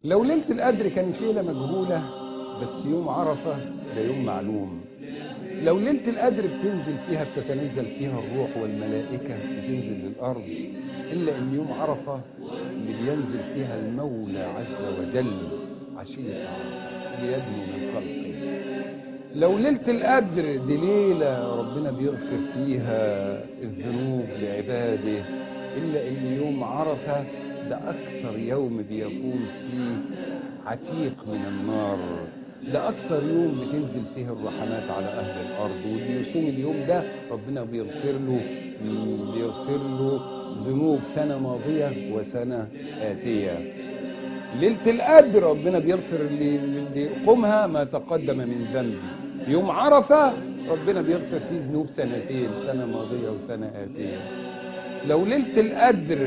لو ليلة القدر كانت ليلة مجهولة بس يوم عرفة ده يوم معلوم لو ليلة القدر بتنزل فيها بتتنزل فيها الروح والملائكة بتنزل للأرض إلا إن يوم عرفة اللي بينزل فيها المولى عز وجل عشية عرفة ليدنو من خلقه لو ليلة القدر دي ليلة ربنا بيغفر فيها الذنوب لعباده إلا إن يوم عرفة ده أكثر يوم بيكون فيه عتيق من النار ده أكثر يوم بتنزل فيه الرحمات على أهل الأرض واللي يصوم اليوم ده ربنا بيغفر له بيغفر له ذنوب سنة ماضية وسنة آتية ليلة القدر ربنا بيغفر اللي يقومها ما تقدم من ذنبه يوم عرفة ربنا بيغفر فيه ذنوب سنتين سنة ماضية وسنة آتية لو ليلة القدر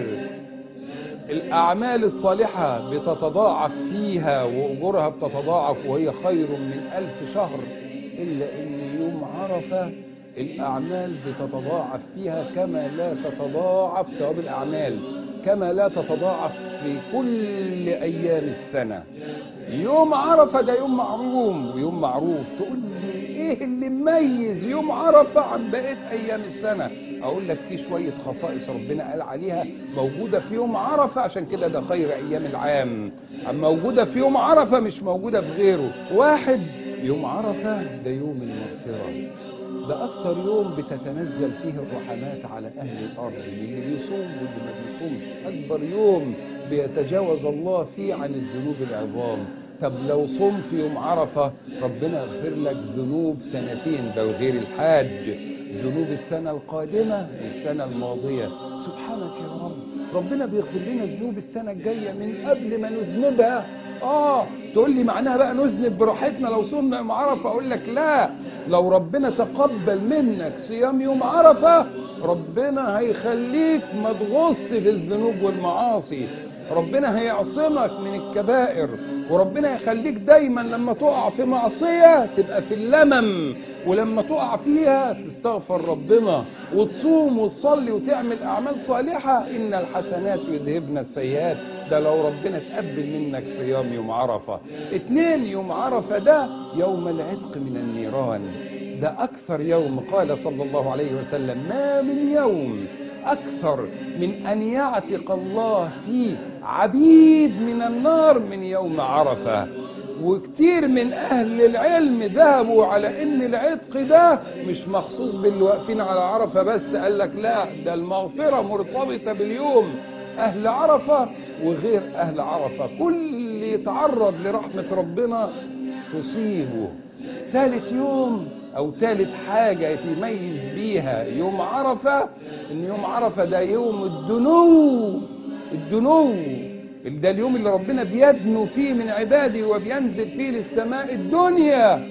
الأعمال الصالحة بتتضاعف فيها وأجورها بتتضاعف وهي خير من ألف شهر إلا أن يوم عرفة الأعمال بتتضاعف فيها كما لا تتضاعف ثواب الأعمال كما لا تتضاعف في كل أيام السنة يوم عرفة ده يوم معروم ويوم معروف تقول لي ايه اللي مميز يوم عرفة عن بقية ايام السنة اقول لك في شوية خصائص ربنا قال عليها موجودة في يوم عرفة عشان كده ده خير ايام العام اما موجودة في يوم عرفة مش موجودة في غيره واحد يوم عرفة ده يوم المغفرة ده أكتر يوم بتتنزل فيه الرحمات على أهل الأرض اللي بيصوم واللي ما بيصومش أكبر يوم بيتجاوز الله فيه عن الذنوب العظام طب لو صمت يوم عرفة ربنا يغفر لك ذنوب سنتين ده غير الحاج ذنوب السنة القادمة والسنة الماضية سبحانك يا رب ربنا بيغفر لنا ذنوب السنة الجاية من قبل ما نذنبها اه تقول لي معناها بقى نذنب براحتنا لو صمنا يوم عرفه اقول لك لا لو ربنا تقبل منك صيام يوم عرفه ربنا هيخليك ما تغص في الذنوب والمعاصي ربنا هيعصمك من الكبائر وربنا يخليك دايما لما تقع في معصية تبقى في اللمم ولما تقع فيها تستغفر ربنا وتصوم وتصلي وتعمل أعمال صالحة إن الحسنات يذهبن السيئات ده لو ربنا تقبل منك صيام يوم عرفة اتنين يوم عرفة ده يوم العتق من النيران ده أكثر يوم قال صلى الله عليه وسلم ما من يوم أكثر من أن يعتق الله فيه عبيد من النار من يوم عرفة وكتير من أهل العلم ذهبوا على أن العتق ده مش مخصوص باللي واقفين على عرفة بس قال لك لا ده المغفرة مرتبطة باليوم أهل عرفة وغير أهل عرفة كل يتعرض لرحمة ربنا تصيبه ثالث يوم او ثالث حاجة يتميز بيها يوم عرفة ان يوم عرفة ده يوم الدنو الدنو ده اليوم اللي ربنا بيدنو فيه من عباده وبينزل فيه للسماء الدنيا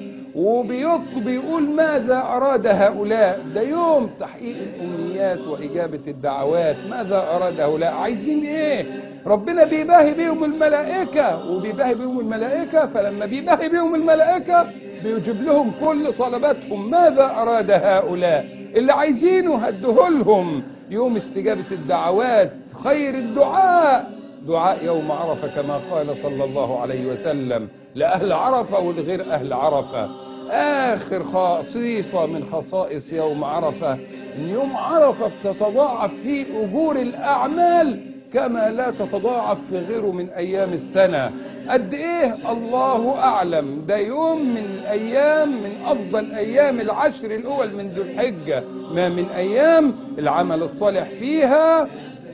وبيقول ماذا أراد هؤلاء ده يوم تحقيق الأمنيات وإجابة الدعوات ماذا أراد هؤلاء عايزين إيه ربنا بيباهي بيهم الملائكة وبيباهي بيهم الملائكة فلما بيباهي بيهم الملائكة بيجيب لهم كل طلباتهم ماذا أراد هؤلاء اللي عايزينه هده لهم يوم استجابة الدعوات خير الدعاء دعاء يوم عرفة كما قال صلى الله عليه وسلم لأهل عرفة ولغير أهل عرفة آخر خصيصة من خصائص يوم عرفة إن يوم عرفة بتتضاعف فيه أجور الأعمال كما لا تتضاعف في غيره من أيام السنة قد إيه الله أعلم ده يوم من الأيام من أفضل أيام العشر الأول من ذو الحجة ما من أيام العمل الصالح فيها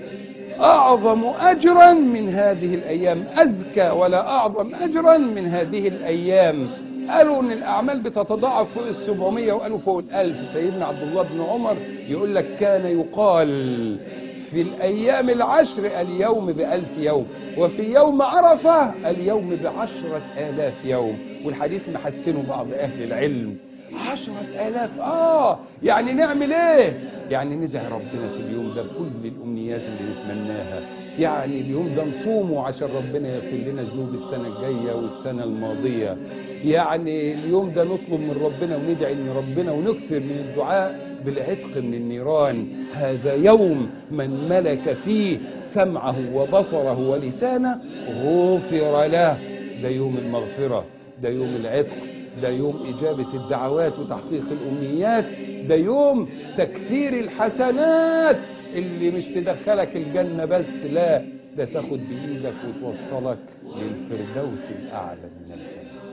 أعظم أجرا من هذه الأيام أزكى ولا أعظم أجرا من هذه الأيام قالوا ان الاعمال بتتضاعف فوق السبعمية وقالوا فوق الالف سيدنا عبد الله بن عمر يقول لك كان يقال في الايام العشر اليوم بألف يوم وفي يوم عرفة اليوم بعشرة آلاف يوم والحديث محسنه بعض اهل العلم عشرة آلاف آه يعني نعمل إيه يعني ندعي ربنا في اليوم ده بكل الأمنيات اللي نتمناها يعني اليوم ده نصومه عشان ربنا يغفر لنا ذنوب السنة الجاية والسنة الماضية يعني اليوم ده نطلب من ربنا وندعي من ربنا ونكثر من الدعاء بالعتق من النيران هذا يوم من ملك فيه سمعه وبصره ولسانه غفر له ده يوم المغفرة ده يوم العتق ده يوم إجابة الدعوات وتحقيق الأمنيات ده يوم تكثير الحسنات اللي مش تدخلك الجنة بس لا ده تاخد بإيدك وتوصلك للفردوس الأعلى من الجنة